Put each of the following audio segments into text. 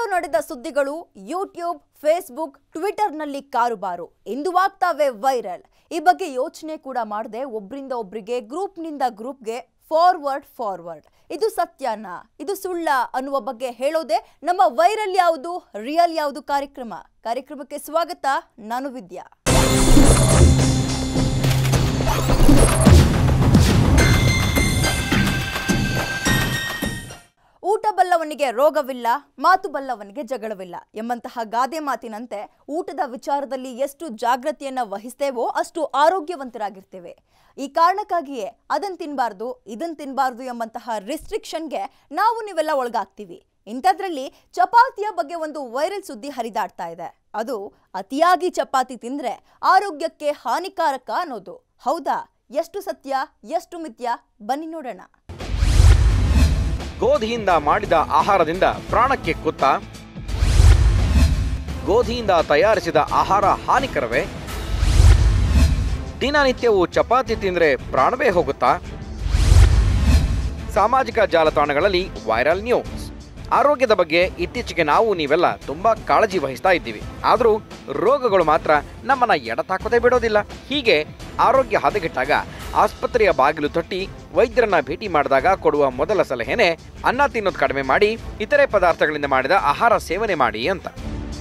ನಡೆದ ಸುದ್ದಿಗಳು YouTube Facebook ಟ್ವಿಟರ್ನಲ್ಲಿ ಕಾರುಬಾರು ಇಂದು ಆಗ್ತಾವೆ ವೈರಲ್ ಈ ಬಗ್ಗೆ ಯೋಚನೆ ಕೂಡ ಮಾಡದೆ ಒಬ್ರಿಂದ ಒಬ್ರಿಗೆ ಗ್ರೂಪ್ನಿಂದ ಗ್ರೂಪ್ಗೆ ಫಾರ್ವರ್ಡ್ ಫಾರ್ವರ್ಡ್ ಇದು ಸತ್ಯನಾ ಇದು ಸುಳ್ಳ ಅನ್ನುವ ಬಗ್ಗೆ ಹೇಳೋದೇ ನಮ್ಮ ವೈರಲ್ ಯಾವುದು ರಿಯಲ್ ಯಾವುದು ಕಾರ್ಯಕ್ರಮ ಕಾರ್ಯಕ್ರಮಕ್ಕೆ ಸ್ವಾಗತ ನಾನು ವಿದ್ಯಾ ಊಟ ಬಲ್ಲವನಿಗೆ ರೋಗವಿಲ್ಲ ಮಾತು ಬಲ್ಲವನಿಗೆ ಜಗಳವಿಲ್ಲ ಎಂಬಂತಹ ಗಾದೆ ಮಾತಿನಂತೆ ಊಟದ ವಿಚಾರದಲ್ಲಿ ಎಷ್ಟು ಜಾಗೃತಿಯನ್ನ ವಹಿಸ್ತೇವೋ ಅಷ್ಟು ಆರೋಗ್ಯವಂತರಾಗಿರ್ತೇವೆ ಈ ಕಾರಣಕ್ಕಾಗಿಯೇ ಅದನ್ ತಿನ್ನಬಾರ್ದು ಇದನ್ ತಿನ್ನಬಾರ್ದು ಎಂಬಂತಹ ರಿಸ್ಟ್ರಿಕ್ಷನ್ಗೆ ನಾವು ನೀವೆಲ್ಲ ಒಳಗಾಗ್ತೀವಿ ಇಂಥದ್ರಲ್ಲಿ ಚಪಾತಿಯ ಬಗ್ಗೆ ಒಂದು ವೈರಲ್ ಸುದ್ದಿ ಹರಿದಾಡ್ತಾ ಇದೆ ಅದು ಅತಿಯಾಗಿ ಚಪಾತಿ ತಿಂದ್ರೆ ಆರೋಗ್ಯಕ್ಕೆ ಹಾನಿಕಾರಕ ಅನ್ನೋದು ಹೌದಾ ಎಷ್ಟು ಸತ್ಯ ಎಷ್ಟು ಮಿಥ್ಯ ಬನ್ನಿ ನೋಡೋಣ ಗೋಧಿಯಿಂದ ಮಾಡಿದ ಆಹಾರದಿಂದ ಪ್ರಾಣಕ್ಕೆ ಕುತ್ತ ಗೋಧಿಯಿಂದ ತಯಾರಿಸಿದ ಆಹಾರ ಹಾನಿಕರವೇ ದಿನನಿತ್ಯವೂ ಚಪಾತಿ ತಿಂದ್ರೆ ಪ್ರಾಣವೇ ಹೋಗುತ್ತಾ ಸಾಮಾಜಿಕ ಜಾಲತಾಣಗಳಲ್ಲಿ ವೈರಲ್ ನ್ಯೂಸ್ ಆರೋಗ್ಯದ ಬಗ್ಗೆ ಇತ್ತೀಚೆಗೆ ನಾವು ನೀವೆಲ್ಲ ತುಂಬಾ ಕಾಳಜಿ ವಹಿಸ್ತಾ ಇದ್ದೀವಿ ಆದರೂ ರೋಗಗಳು ಮಾತ್ರ ನಮ್ಮನ್ನ ಎಡತಾಕೋದೇ ಬಿಡೋದಿಲ್ಲ ಹೀಗೆ ಆರೋಗ್ಯ ಹದಗೆಟ್ಟಾಗ ಆಸ್ಪತ್ರೆಯ ಬಾಗಿಲು ತಟ್ಟಿ ವೈದ್ಯರನ್ನ ಭೇಟಿ ಮಾಡಿದಾಗ ಕೊಡುವ ಮೊದಲ ಸಲಹೆನೆ ಅನ್ನ ತಿನ್ನೋದು ಕಡಿಮೆ ಮಾಡಿ ಇತರೆ ಪದಾರ್ಥಗಳಿಂದ ಮಾಡಿದ ಆಹಾರ ಸೇವನೆ ಮಾಡಿ ಅಂತ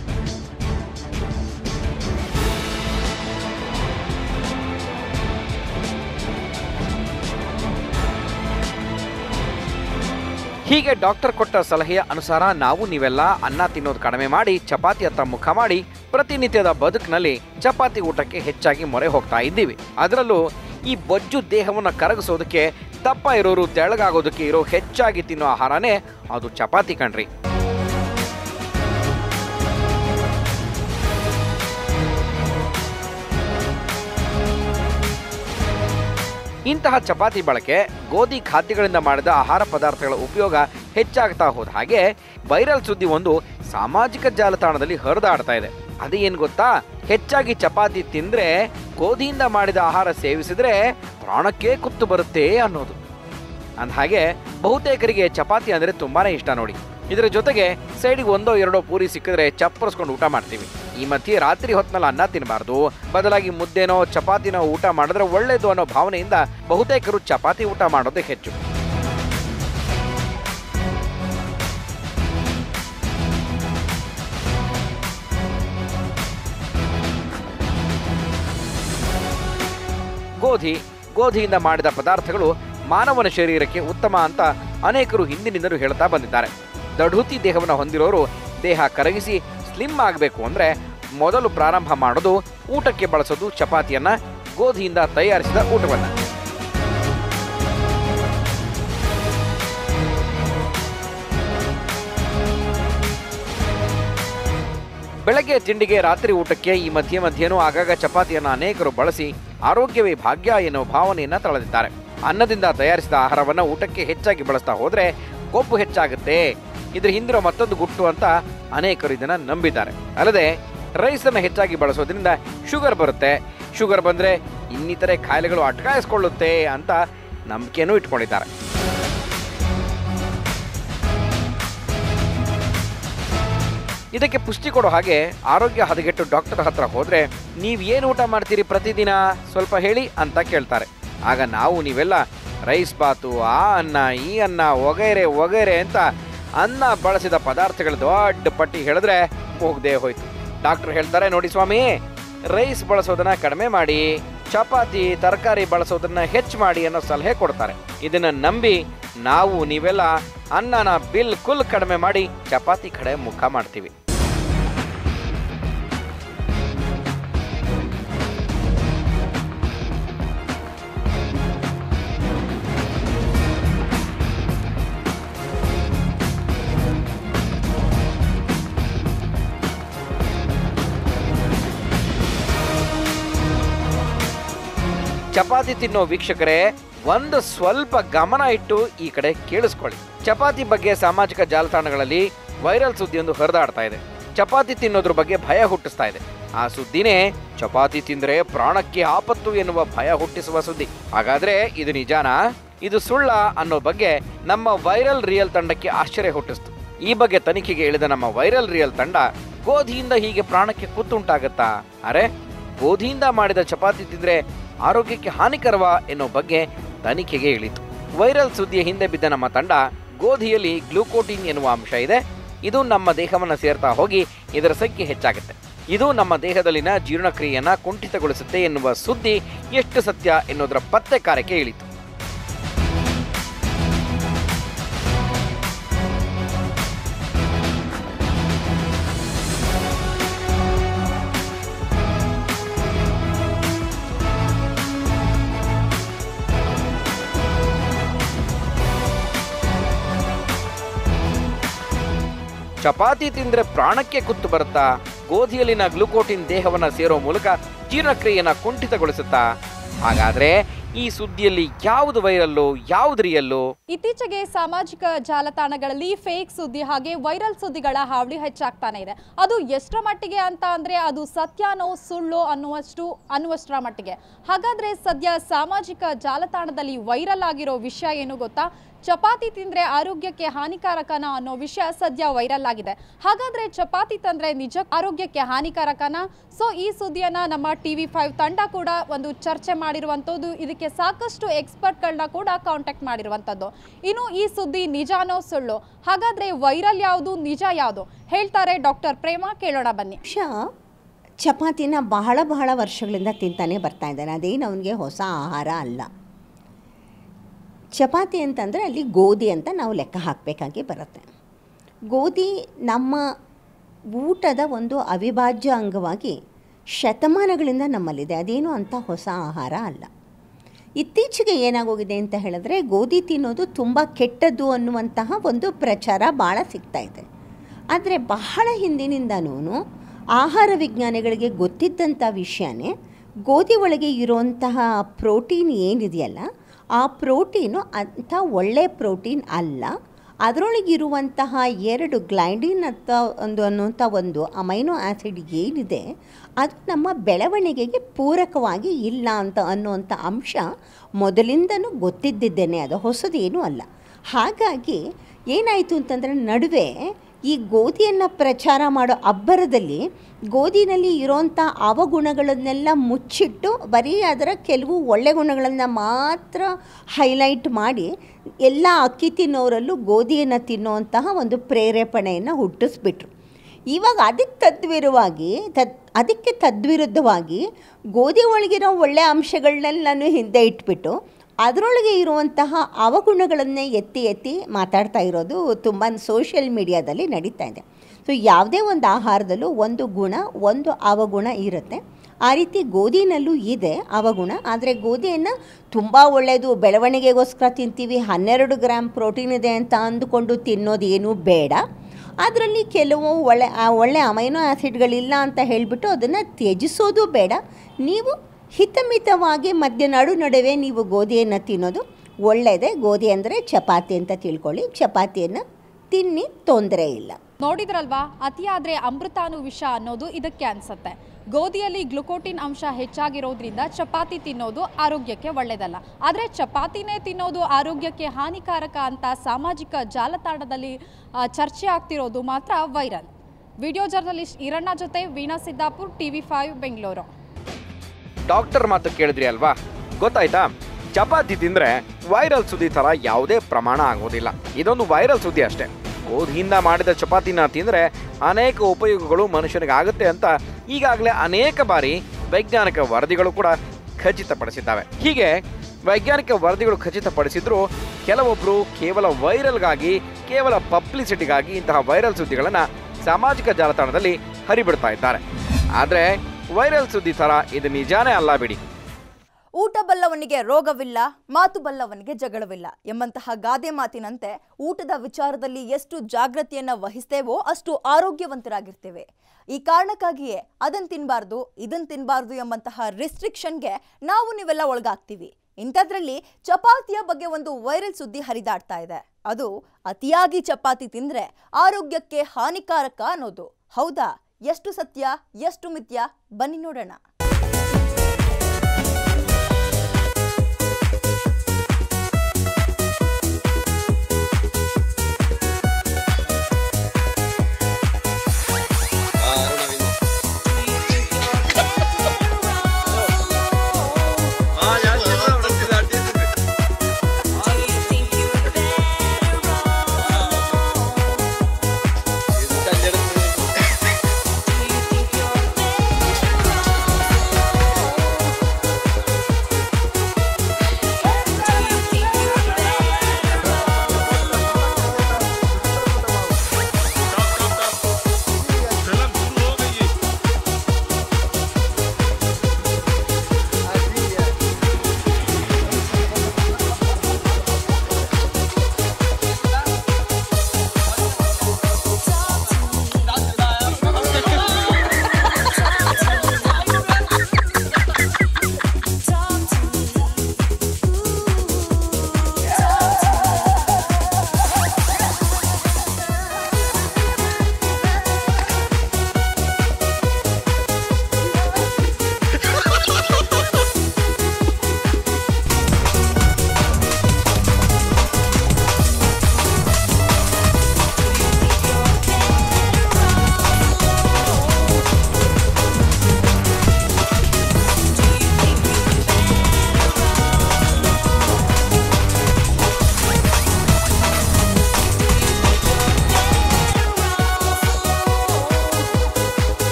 ಹೀಗೆ ಡಾಕ್ಟರ್ ಕೊಟ್ಟ ಸಲಹೆಯ ಅನುಸಾರ ನಾವು ನೀವೆಲ್ಲ ಅನ್ನ ತಿನ್ನೋದು ಕಡಿಮೆ ಮಾಡಿ ಚಪಾತಿ ಹತ್ತ ಮುಖ ಮಾಡಿ ಪ್ರತಿನಿತ್ಯದ ಬದುಕಿನಲ್ಲಿ ಚಪಾತಿ ಊಟಕ್ಕೆ ಹೆಚ್ಚಾಗಿ ಮೊರೆ ಹೋಗ್ತಾ ಇದ್ದೀವಿ ಅದರಲ್ಲೂ ಈ ಬೊಜ್ಜು ದೇಹವನ್ನು ಕರಗಿಸೋದಕ್ಕೆ ದಪ್ಪ ಇರೋರು ತೆಳಗಾಗೋದಕ್ಕೆ ಇರೋ ಹೆಚ್ಚಾಗಿ ತಿನ್ನೋ ಆಹಾರನೇ ಅದು ಚಪಾತಿ ಕಣ್ರಿ ಇಂತಹ ಚಪಾತಿ ಬಳಕೆ ಗೋಧಿ ಖಾದ್ಯಗಳಿಂದ ಮಾಡಿದ ಆಹಾರ ಪದಾರ್ಥಗಳ ಉಪಯೋಗ ಹೆಚ್ಚಾಗ್ತಾ ಹೋದ ಹಾಗೆ ವೈರಲ್ ಸುದ್ದಿ ಒಂದು ಸಾಮಾಜಿಕ ಜಾಲತಾಣದಲ್ಲಿ ಹರಿದಾಡ್ತಾ ಇದೆ ಅದೇನು ಗೊತ್ತಾ ಹೆಚ್ಚಾಗಿ ಚಪಾತಿ ತಿಂದ್ರೆ ಗೋಧಿಯಿಂದ ಮಾಡಿದ ಆಹಾರ ಸೇವಿಸಿದ್ರೆ ಪ್ರಾಣಕ್ಕೆ ಕುತ್ತು ಬರುತ್ತೆ ಅನ್ನೋದು ಅಂದಹಾಗೆ ಬಹುತೇಕರಿಗೆ ಚಪಾತಿ ಅಂದ್ರೆ ತುಂಬಾನೇ ಇಷ್ಟ ನೋಡಿ ಇದರ ಜೊತೆಗೆ ಸೈಡಿಗೆ ಒಂದೋ ಎರಡೋ ಪೂರಿ ಸಿಕ್ಕಿದ್ರೆ ಚಪ್ಪರಿಸ್ಕೊಂಡು ಊಟ ಮಾಡ್ತೀವಿ ಈ ಮಧ್ಯೆ ರಾತ್ರಿ ಹೊತ್ನಲ್ಲಿ ಅನ್ನ ತಿನ್ನಬಾರ್ದು ಬದಲಾಗಿ ಮುದ್ದೆನೋ ಚಪಾತಿನೋ ಊಟ ಮಾಡಿದ್ರೆ ಒಳ್ಳೇದು ಅನ್ನೋ ಭಾವನೆಯಿಂದ ಬಹುತೇಕರು ಚಪಾತಿ ಊಟ ಮಾಡೋದೇ ಹೆಚ್ಚು ಗೋಧಿ ಗೋಧಿಯಿಂದ ಮಾಡಿದ ಪದಾರ್ಥಗಳು ಮಾನವನ ಶರೀರಕ್ಕೆ ಉತ್ತಮ ಅಂತ ಅನೇಕರು ಹಿಂದಿನಿಂದಲೂ ಹೇಳ್ತಾ ಬಂದಿದ್ದಾರೆ ದಢೂತಿ ದೇಹವನ್ನು ಹೊಂದಿರೋರು ದೇಹ ಕರಗಿಸಿ ಸ್ಲಿಮ್ ಆಗಬೇಕು ಅಂದ್ರೆ ಮೊದಲು ಪ್ರಾರಂಭ ಮಾಡೋದು ಊಟಕ್ಕೆ ಬಳಸೋದು ಚಪಾತಿಯನ್ನ ಗೋಧಿಯಿಂದ ತಯಾರಿಸಿದ ಊಟವನ್ನ ಬೆಳಗ್ಗೆ ತಿಂಡಿಗೆ ರಾತ್ರಿ ಊಟಕ್ಕೆ ಈ ಮಧ್ಯೆ ಮಧ್ಯೆನೂ ಆಗಾಗ ಚಪಾತಿಯನ್ನು ಅನೇಕರು ಬಳಸಿ ಆರೋಗ್ಯವೇ ಭಾಗ್ಯ ಎನ್ನುವ ಭಾವನೆಯನ್ನ ತಳೆದಿದ್ದಾರೆ ಅನ್ನದಿಂದ ತಯಾರಿಸಿದ ಆಹಾರವನ್ನ ಊಟಕ್ಕೆ ಹೆಚ್ಚಾಗಿ ಬಳಸ್ತಾ ಹೋದ್ರೆ ಕೊಬ್ಬು ಹೆಚ್ಚಾಗುತ್ತೆ ಇದ್ರ ಹಿಂದಿರೋ ಮತ್ತೊಂದು ಗುಟ್ಟು ಅಂತ ಅನೇಕರು ಇದನ್ನ ನಂಬಿದ್ದಾರೆ ಅಲ್ಲದೆ ರೈಸ್ ಅನ್ನ ಹೆಚ್ಚಾಗಿ ಬಳಸೋದ್ರಿಂದ ಶುಗರ್ ಬರುತ್ತೆ ಶುಗರ್ ಬಂದ್ರೆ ಇನ್ನಿತರೆ ಕಾಯಿಲೆಗಳು ಅಟ್ಕಾಯಿಸ್ಕೊಳ್ಳುತ್ತೆ ಅಂತ ನಂಬಿಕೆನೂ ಇಟ್ಕೊಂಡಿದ್ದಾರೆ ಇದಕ್ಕೆ ಪುಷ್ಟಿ ಕೊಡೋ ಹಾಗೆ ಆರೋಗ್ಯ ಹದಗೆಟ್ಟು ಡಾಕ್ಟರ್ ಹತ್ರ ಹೋದ್ರೆ ನೀವ್ ಏನ್ ಊಟ ಮಾಡ್ತೀರಿ ಪ್ರತಿದಿನ ಸ್ವಲ್ಪ ಹೇಳಿ ಅಂತ ಕೇಳ್ತಾರೆ ಆಗ ನಾವು ನೀವೆಲ್ಲ ರೈಸ್ ಬಾತು ಆ ಅನ್ನ ಈ ಅನ್ನ ಒಗೈರೆ ಒಗೈರೆ ಅಂತ ಅನ್ನ ಬಳಸಿದ ಪದಾರ್ಥಗಳ ದೊಡ್ಡ ಪಟ್ಟಿ ಹೇಳಿದ್ರೆ ಮುಗ್ದೇ ಹೋಯ್ತು ಡಾಕ್ಟರ್ ಹೇಳ್ತಾರೆ ನೋಡಿ ಸ್ವಾಮಿ ರೈಸ್ ಬಳಸೋದನ್ನ ಕಡಿಮೆ ಮಾಡಿ ಚಪಾತಿ ತರಕಾರಿ ಬಳಸೋದನ್ನ ಹೆಚ್ಚು ಮಾಡಿ ಅನ್ನೋ ಸಲಹೆ ಕೊಡ್ತಾರೆ ಇದನ್ನ ನಂಬಿ ನಾವು ನೀವೆಲ್ಲ ಅನ್ನನ ಬಿಲ್ಕುಲ್ ಕಡಿಮೆ ಮಾಡಿ ಚಪಾತಿ ಕಡೆ ಮುಖ ಮಾಡ್ತೀವಿ ಚಪಾತಿ ತಿನ್ನೋ ವೀಕ್ಷಕರೇ ಒಂದು ಸ್ವಲ್ಪ ಗಮನ ಇಟ್ಟು ಈ ಕಡೆ ಕೇಳಿಸ್ಕೊಳ್ಳಿ ಚಪಾತಿ ಬಗ್ಗೆ ಸಾಮಾಜಿಕ ಜಾಲತಾಣಗಳಲ್ಲಿ ವೈರಲ್ ಸುದ್ದಿಯೊಂದು ಹರಿದಾಡ್ತಾ ಇದೆ ಚಪಾತಿ ತಿನ್ನೋದ್ರ ಬಗ್ಗೆ ಭಯ ಹುಟ್ಟಿಸ್ತಾ ಇದೆ ಆ ಸುದ್ದಿನೇ ಚಪಾತಿ ತಿಂದ್ರೆ ಪ್ರಾಣಕ್ಕೆ ಆಪತ್ತು ಎನ್ನುವ ಭಯ ಹುಟ್ಟಿಸುವ ಸುದ್ದಿ ಹಾಗಾದ್ರೆ ಇದು ನಿಜಾನಾ ಇದು ಸುಳ್ಳ ಅನ್ನೋ ಬಗ್ಗೆ ನಮ್ಮ ವೈರಲ್ ರಿಯಲ್ ತಂಡಕ್ಕೆ ಆಶ್ಚರ್ಯ ಹುಟ್ಟಿಸ್ತು ಈ ಬಗ್ಗೆ ತನಿಖೆಗೆ ಇಳಿದ ನಮ್ಮ ವೈರಲ್ ರಿಯಲ್ ತಂಡ ಗೋಧಿಯಿಂದ ಹೀಗೆ ಪ್ರಾಣಕ್ಕೆ ಕುತ್ತುಂಟಾಗತ್ತಾ ಅರೆ ಗೋಧಿಯಿಂದ ಮಾಡಿದ ಚಪಾತಿ ತಿಂದ್ರೆ ಆರೋಗ್ಯಕ್ಕೆ ಹಾನಿಕರವಾ ಎನ್ನೋ ಬಗ್ಗೆ ತನಿಖೆಗೆ ಇಳಿತು ವೈರಲ್ ಸುದ್ದಿಯ ಹಿಂದೆ ಬಿದ್ದ ನಮ್ಮ ತಂಡ ಗೋಧಿಯಲ್ಲಿ ಗ್ಲೂಕೋಟಿನ್ ಎನ್ನುವ ಅಂಶ ಇದೆ ಇದು ನಮ್ಮ ದೇಹವನ್ನ ಸೇರ್ತಾ ಹೋಗಿ ಇದರ ಸಂಖ್ಯೆ ಹೆಚ್ಚಾಗುತ್ತೆ ಇದು ನಮ್ಮ ದೇಹದಲ್ಲಿನ ಜೀರ್ಣಕ್ರಿಯೆಯನ್ನ ಕುಂಠಿತಗೊಳಿಸುತ್ತೆ ಎನ್ನುವ ಸುದ್ದಿ ಎಷ್ಟು ಸತ್ಯ ಎನ್ನುವುದರ ಪತ್ತೆ ಕಾರ್ಯಕ್ಕೆ ಇಳಿತು ಚಪಾತಿ ತಿಂದ್ರೆ ಪ್ರಾಣಕ್ಕೆ ಕುತ್ತು ಬರುತ್ತಾ ಗೋಧಿಯಲ್ಲಿನ ಗ್ಲುಕೋಟಿನ್ ದೇಹವನ್ನ ಸೇರೋ ಮೂಲಕ ಜೀರ್ಣಕ್ರಿಯೆಯನ್ನ ಕುಂಠಿತಗೊಳಿಸುತ್ತಾ ಹಾಗಾದ್ರೆ ಈ ಸುದ್ದಿಯಲ್ಲಿ ಯಾವುದು ವೈರಲ್ಲು ಯಾವುದು ರಿಯಲ್ಲು ಇತ್ತೀಚೆಗೆ ಸಾಮಾಜಿಕ ಜಾಲತಾಣಗಳಲ್ಲಿ ಫೇಕ್ ಸುದ್ದಿ ಹಾಗೆ ವೈರಲ್ ಸುದ್ದಿಗಳ ಹಾವಳಿ ಹೆಚ್ಚಾಗ್ತಾನೆ ಇದೆ ಅದು ಎಷ್ಟರ ಮಟ್ಟಿಗೆ ಅಂತ ಅಂದ್ರೆ ಅದು ಸತ್ಯನೋ ಸುಳ್ಳು ಅನ್ನುವಷ್ಟು ಅನ್ನುವಷ್ಟರ ಮಟ್ಟಿಗೆ ಹಾಗಾದ್ರೆ ಸದ್ಯ ಸಾಮಾಜಿಕ ಜಾಲತಾಣದಲ್ಲಿ ವೈರಲ್ ಆಗಿರೋ ವಿಷಯ ಏನು ಗೊತ್ತಾ ಚಪಾತಿ ತಿಂದ್ರೆ ಆರೋಗ್ಯಕ್ಕೆ ಹಾನಿಕಾರಕನ ಅನ್ನೋ ವಿಷಯ ಸದ್ಯ ವೈರಲ್ ಆಗಿದೆ ಹಾಗಾದ್ರೆ ಚಪಾತಿ ತಂದ್ರೆ ನಿಜ ಆರೋಗ್ಯಕ್ಕೆ ಹಾನಿಕಾರಕನ ಸೊ ಈ ಸುದ್ದಿಯನ್ನ ನಮ್ಮ ಟಿವಿ ಫೈವ್ ತಂಡ ಕೂಡ ಒಂದು ಚರ್ಚೆ ಮಾಡಿರುವಂಥದ್ದು ಇದಕ್ಕೆ ಸಾಕಷ್ಟು ಎಕ್ಸ್ಪರ್ಟ್ಗಳನ್ನ ಕೂಡ ಕಾಂಟ್ಯಾಕ್ಟ್ ಮಾಡಿರುವಂಥದ್ದು ಇನ್ನು ಈ ಸುದ್ದಿ ನಿಜಾನೋ ಸುಳ್ಳು ಹಾಗಾದ್ರೆ ವೈರಲ್ ಯಾವುದು ನಿಜ ಯಾವುದು ಹೇಳ್ತಾರೆ ಡಾಕ್ಟರ್ ಪ್ರೇಮ ಕೇಳೋಣ ಬನ್ನಿ ಮನುಷ್ಯ ಚಪಾತಿನ ಬಹಳ ಬಹಳ ವರ್ಷಗಳಿಂದ ತಿಂತಾನೆ ಬರ್ತಾ ಇದ್ದಾನೆ ಅದೇನು ಅವನಿಗೆ ಹೊಸ ಆಹಾರ ಅಲ್ಲ ಚಪಾತಿ ಅಂತಂದರೆ ಅಲ್ಲಿ ಗೋಧಿ ಅಂತ ನಾವು ಲೆಕ್ಕ ಹಾಕಬೇಕಾಗಿ ಬರುತ್ತೆ ಗೋಧಿ ನಮ್ಮ ಊಟದ ಒಂದು ಅವಿಭಾಜ್ಯ ಅಂಗವಾಗಿ ಶತಮಾನಗಳಿಂದ ನಮ್ಮಲ್ಲಿದೆ ಅದೇನು ಅಂಥ ಹೊಸ ಆಹಾರ ಅಲ್ಲ ಇತ್ತೀಚೆಗೆ ಏನಾಗೋಗಿದೆ ಅಂತ ಹೇಳಿದ್ರೆ ಗೋಧಿ ತಿನ್ನೋದು ತುಂಬ ಕೆಟ್ಟದ್ದು ಅನ್ನುವಂತಹ ಒಂದು ಪ್ರಚಾರ ಭಾಳ ಸಿಗ್ತಾ ಇದೆ ಆದರೆ ಬಹಳ ಹಿಂದಿನಿಂದನೂ ಆಹಾರ ವಿಜ್ಞಾನಿಗಳಿಗೆ ಗೊತ್ತಿದ್ದಂಥ ವಿಷಯನೇ ಗೋಧಿ ಒಳಗೆ ಇರುವಂತಹ ಪ್ರೋಟೀನ್ ಏನಿದೆಯಲ್ಲ ಆ ಪ್ರೋಟೀನು ಅಂಥ ಒಳ್ಳೆ ಪ್ರೋಟೀನ್ ಅಲ್ಲ ಅದರೊಳಗಿರುವಂತಹ ಎರಡು ಗ್ಲೈಂಡಿನ್ ಅಂತ ಒಂದು ಅನ್ನುವಂಥ ಒಂದು ಅಮೈನೋ ಆ್ಯಸಿಡ್ ಏನಿದೆ ಅದು ನಮ್ಮ ಬೆಳವಣಿಗೆಗೆ ಪೂರಕವಾಗಿ ಇಲ್ಲ ಅಂತ ಅನ್ನುವಂಥ ಅಂಶ ಮೊದಲಿಂದನೂ ಗೊತ್ತಿದ್ದಿದ್ದೇನೆ ಅದು ಹೊಸದೇನೂ ಅಲ್ಲ ಹಾಗಾಗಿ ಏನಾಯಿತು ಅಂತಂದರೆ ನಡುವೆ ಈ ಗೋಧಿಯನ್ನು ಪ್ರಚಾರ ಮಾಡೋ ಅಬ್ಬರದಲ್ಲಿ ಗೋಧಿನಲ್ಲಿ ಇರೋಂಥ ಅವಗುಣಗಳನ್ನೆಲ್ಲ ಮುಚ್ಚಿಟ್ಟು ಬರೀ ಅದರ ಕೆಲವು ಒಳ್ಳೆ ಗುಣಗಳನ್ನು ಮಾತ್ರ ಹೈಲೈಟ್ ಮಾಡಿ ಎಲ್ಲ ಅಕ್ಕಿ ತಿನ್ನೋರಲ್ಲೂ ಗೋಧಿಯನ್ನು ತಿನ್ನುವಂತಹ ಒಂದು ಪ್ರೇರೇಪಣೆಯನ್ನು ಹುಟ್ಟಿಸ್ಬಿಟ್ರು ಇವಾಗ ಅದಕ್ಕೆ ತದ್ವಿರುವಾಗಿ ತದ್ ಅದಕ್ಕೆ ತದ್ವಿರುದ್ಧವಾಗಿ ಗೋಧಿ ಒಳಗಿರೋ ಒಳ್ಳೆಯ ಅಂಶಗಳನ್ನೆಲ್ಲನೂ ಹಿಂದೆ ಇಟ್ಬಿಟ್ಟು ಅದರೊಳಗೆ ಇರುವಂತಹ ಅವಗುಣಗಳನ್ನೇ ಎತ್ತಿ ಎತ್ತಿ ಮಾತಾಡ್ತಾ ಇರೋದು ತುಂಬ ಸೋಷಿಯಲ್ ಮೀಡಿಯಾದಲ್ಲಿ ನಡೀತಾ ಇದೆ ಸೊ ಯಾವುದೇ ಒಂದು ಆಹಾರದಲ್ಲೂ ಒಂದು ಗುಣ ಒಂದು ಅವಗುಣ ಇರುತ್ತೆ ಆ ರೀತಿ ಗೋಧಿನಲ್ಲೂ ಇದೆ ಅವಗುಣ ಆದರೆ ಗೋಧಿಯನ್ನು ತುಂಬ ಒಳ್ಳೆಯದು ಬೆಳವಣಿಗೆಗೋಸ್ಕರ ತಿಂತೀವಿ ಹನ್ನೆರಡು ಗ್ರಾಮ್ ಪ್ರೋಟೀನ್ ಇದೆ ಅಂತ ಅಂದುಕೊಂಡು ತಿನ್ನೋದೇನೂ ಬೇಡ ಅದರಲ್ಲಿ ಕೆಲವು ಒಳ್ಳೆ ಆ ಒಳ್ಳೆ ಅಮೈನೋ ಆ್ಯಸಿಡ್ಗಳಿಲ್ಲ ಅಂತ ಹೇಳಿಬಿಟ್ಟು ಅದನ್ನು ತ್ಯಜಿಸೋದು ಬೇಡ ನೀವು ಹಿತಮಿತವಾಗಿ ಮಧ್ಯ ನಡು ನಡುವೆ ನೀವು ಗೋಧಿಯನ್ನು ತಿನ್ನೋದು ಒಳ್ಳೆಯದೇ ಗೋಧಿ ಅಂದರೆ ಚಪಾತಿ ಅಂತ ತಿಳ್ಕೊಳ್ಳಿ ಚಪಾತಿಯನ್ನು ತಿನ್ನಿ ತೊಂದರೆ ಇಲ್ಲ ನೋಡಿದ್ರಲ್ವಾ ಅತಿಯಾದ್ರೆ ಅಮೃತಾನು ವಿಷ ಅನ್ನೋದು ಇದಕ್ಕೆ ಅನ್ಸತ್ತೆ ಗೋಧಿಯಲ್ಲಿ ಗ್ಲುಕೋಟಿನ್ ಅಂಶ ಹೆಚ್ಚಾಗಿರೋದ್ರಿಂದ ಚಪಾತಿ ತಿನ್ನೋದು ಆರೋಗ್ಯಕ್ಕೆ ಒಳ್ಳೆಯದಲ್ಲ ಆದರೆ ಚಪಾತಿನೇ ತಿನ್ನೋದು ಆರೋಗ್ಯಕ್ಕೆ ಹಾನಿಕಾರಕ ಅಂತ ಸಾಮಾಜಿಕ ಜಾಲತಾಣದಲ್ಲಿ ಆ, ಚರ್ಚೆ ಆಗ್ತಿರೋದು ಮಾತ್ರ ವೈರಲ್ ವಿಡಿಯೋ ಜರ್ನಲಿಸ್ಟ್ ಈರಣ್ಣ ಜೊತೆ Veena Siddapur TV five Bengaluru doctor ಮಾತು ಕೇಳಿದ್ರಿ ಅಲ್ವಾ ಗೊತ್ತಾಯ್ತಾ ಚಪಾತಿ ತಿಂದ್ರೆ ವೈರಲ್ ಸುದ್ದಿ ತರ ಯಾವುದೇ ಪ್ರಮಾಣ ಆಗೋದಿಲ್ಲ ಇದೊಂದು ವೈರಲ್ ಸುದ್ದಿ ಅಷ್ಟೇ ಗೋಧಿಯಿಂದ ಮಾಡಿದ ಚಪಾತಿನ ತಿಂದ್ರೆ ಅನೇಕ ಉಪಯೋಗಗಳು ಮನುಷ್ಯನಿಗೆ ಆಗುತ್ತೆ ಅಂತ ಈಗಾಗಲೇ ಅನೇಕ ಬಾರಿ ವೈಜ್ಞಾನಿಕ ವರದಿಗಳು ಕೂಡ ಖಚಿತಪಡಿಸಿದ್ದಾವೆ ಹೀಗೆ ವೈಜ್ಞಾನಿಕ ವರದಿಗಳು ಖಚಿತಪಡಿಸಿದ್ರು ಕೆಲವೊಬ್ರು ಕೇವಲ ವೈರಲ್ಗಾಗಿ ಕೇವಲ ಪಬ್ಲಿಸಿಟಿಗಾಗಿ ಇಂತಹ ವೈರಲ್ ಸುದ್ದಿಗಳನ್ನ ಸಾಮಾಜಿಕ ಜಾಲತಾಣದಲ್ಲಿ ಹರಿಬಿಡ್ತಾ ಇದ್ದಾರೆ ಆದ್ರೆ ವೈರಲ್ ಸುದ್ದಿ ತರ ಇದು ನಿಜಾನೇ ಅಲ್ಲ ಬಿಡಿ ಊಟ ಬಲ್ಲವನಿಗೆ ರೋಗವಿಲ್ಲ ಮಾತು ಬಲ್ಲವನಿಗೆ ಜಗಳವಿಲ್ಲ ಎಂಬಂತಹ ಗಾದೆ ಮಾತಿನಂತೆ ಊಟದ ವಿಚಾರದಲ್ಲಿ ಎಷ್ಟು ಜಾಗೃತಿಯನ್ನ ವಹಿಸ್ತೇವೋ ಅಷ್ಟು ಆರೋಗ್ಯವಂತರಾಗಿರ್ತೇವೆ ಈ ಕಾರಣಕ್ಕಾಗಿಯೇ ಅದನ್ ತಿನ್ಬಾರ್ದು ಇದನ್ ತಿನ್ಬಾರ್ದು ಎಂಬಂತಹ ರಿಸ್ಟ್ರಿಕ್ಷನ್ಗೆ ನಾವು ನೀವೆಲ್ಲ ಒಳಗಾಗ್ತೀವಿ ಇಂಥದ್ರಲ್ಲಿ ಚಪಾತಿಯ ಬಗ್ಗೆ ಒಂದು ವೈರಲ್ ಸುದ್ದಿ ಹರಿದಾಡ್ತಾ ಇದೆ ಅದು ಅತಿಯಾಗಿ ಚಪಾತಿ ತಿಂದ್ರೆ ಆರೋಗ್ಯಕ್ಕೆ ಹಾನಿಕಾರಕ ಅನ್ನೋದು ಹೌದಾ ಎಷ್ಟು ಸತ್ಯ ಎಷ್ಟು ಮಿಥ್ಯ ಬನ್ನಿ ನೋಡೋಣ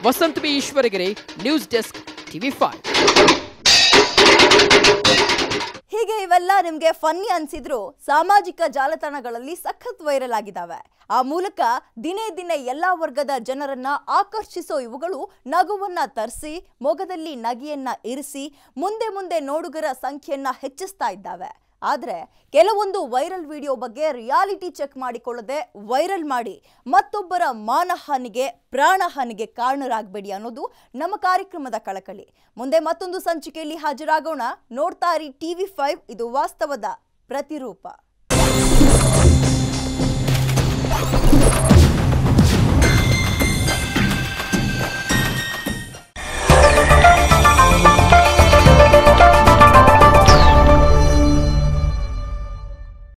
Vasanth B Eshwaragere news desk TV five ಹೀಗೆ ಇವೆಲ್ಲ ನಿಮ್ಗೆ ಫನ್ನಿ ಅನ್ಸಿದ್ರು ಸಾಮಾಜಿಕ ಜಾಲತಾಣಗಳಲ್ಲಿ ಸಖತ್ ವೈರಲ್ ಆಗಿದ್ದಾವೆ ಆ ಮೂಲಕ ದಿನೇ ದಿನೇ ಎಲ್ಲಾ ವರ್ಗದ ಜನರನ್ನ ಆಕರ್ಷಿಸೋ ಇವುಗಳು ನಗುವನ್ನ ತರಿಸಿ ಮೊಗದಲ್ಲಿ ನಗೆಯನ್ನ ಇರಿಸಿ ಮುಂದೆ ಮುಂದೆ ನೋಡುಗರ ಸಂಖ್ಯೆಯನ್ನ ಹೆಚ್ಚಿಸ್ತಾ ಇದ್ದಾವೆ ಆದ್ರೆ ಕೆಲವೊಂದು ವೈರಲ್ ವಿಡಿಯೋ ಬಗ್ಗೆ ರಿಯಾಲಿಟಿ ಚೆಕ್ ಮಾಡಿಕೊಳ್ಳದೆ ವೈರಲ್ ಮಾಡಿ ಮತ್ತೊಬ್ಬರ ಮಾನಹಾನಿಗೆ ಪ್ರಾಣಹಾನಿಗೆ ಕಾರಣರಾಗಬೇಡಿ ಅನ್ನೋದು ನಮ್ಮ ಕಾರ್ಯಕ್ರಮದ ಕಳಕಳಿ ಮುಂದೆ ಮತ್ತೊಂದು ಸಂಚಿಕೆಯಲ್ಲಿ ಹಾಜರಾಗೋಣ ನೋಡ್ತಾ ಇರಿ ಟಿವಿ ಫೈವ್ ಇದು ವಾಸ್ತವದ ಪ್ರತಿರೂಪ